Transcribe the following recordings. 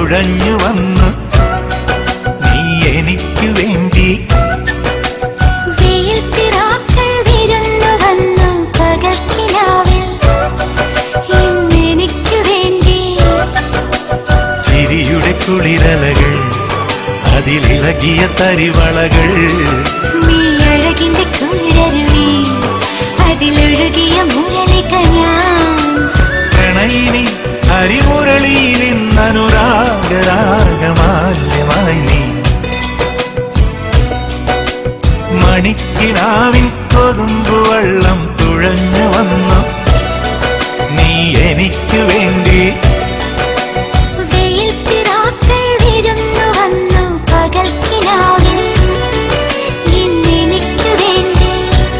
തുഴഞ്ഞു വന്നു നീ എനിക്ക് വേണ്ടി വെയിൽ പിറാക്കൾ വിരുന്നു വന്നു പകൽക്കിനാവിൽ ഇന്നെനിക്കു വേണ്ടി ചിരിയുടെ കുളിരലകൾ അതിലിളകിയ തരിവളകൾ നീ അഴകിന്റെ കുളിരരുവി അതിലൊഴുകിയ മുരളിക ഞാൻ പ്രണയിനി ഹരിമുരളിയിൽ ഇന്നനുരാഗരാഗമാല്യമായി നീ മണിക്കിനാവിൻ കൊതുമ്പു വെള്ളം തുഴഞ്ഞു വന്നു നീ എനിക്ക് വേണ്ടി വെയിൽ പിറാക്കൾ വിരുന്നു വന്നു പകൽക്കിനാവിൽ ഇന്നെനിക്കു വേണ്ടി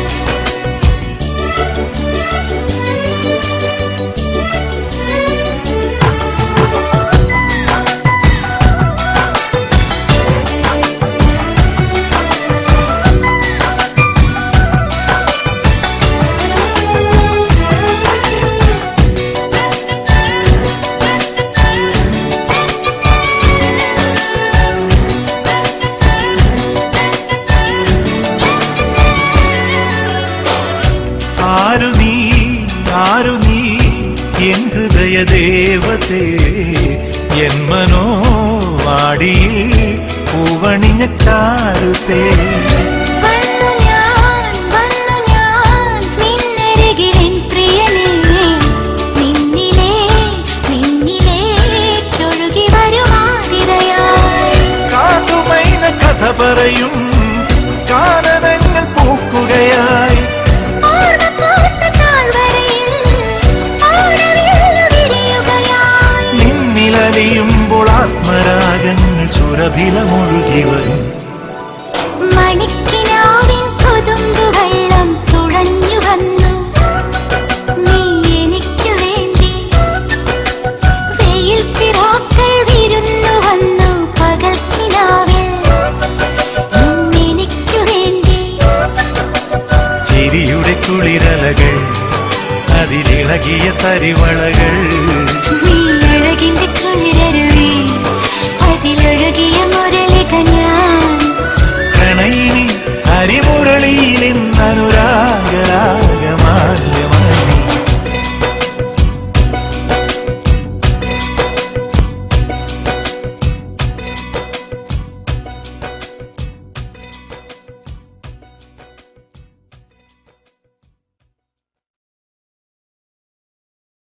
ആരു നീ ആരു നീ എൻ ഹൃദയ ദേവതേ എൻ മനോവാടിയിൽ പൂവണിഞ്ഞ ചാരുതേ വന്നു ഞാൻ വന്നു ഞാൻ നിന്നരികിലെൻ പ്രിയനേ നിന്നിലേ നിന്നിലേ തൊഴുകി വരുമാതിരയായി കാതുമൈന കഥ പറയും കാനനങ്ങൾ പൂക്കുകയായി ഓർമ്മപ്പൂത്ത താഴ്വരയിൽ ഓണവില്ലു വിരിയുകയായി നിന്നിലലിയുമ്പോൾ ആത്മരാഗങ്ങൾ സുരഭിലമൊഴുകി വരും മണിക്കിനാവിൻ കൊതുമ്പു വെള്ളം തുഴഞ്ഞു വന്നു നീ എനിക്കു വേണ്ടി വെയിൽ പിറാക്കൾ വിരുന്നു വന്നു പകൽക്കിനാവിൽ ഇന്നെനിക്കു വേണ്ടി ചിരിയുടെ കുളിരലകൾ അതിലിളകിയ തരിവളകൾ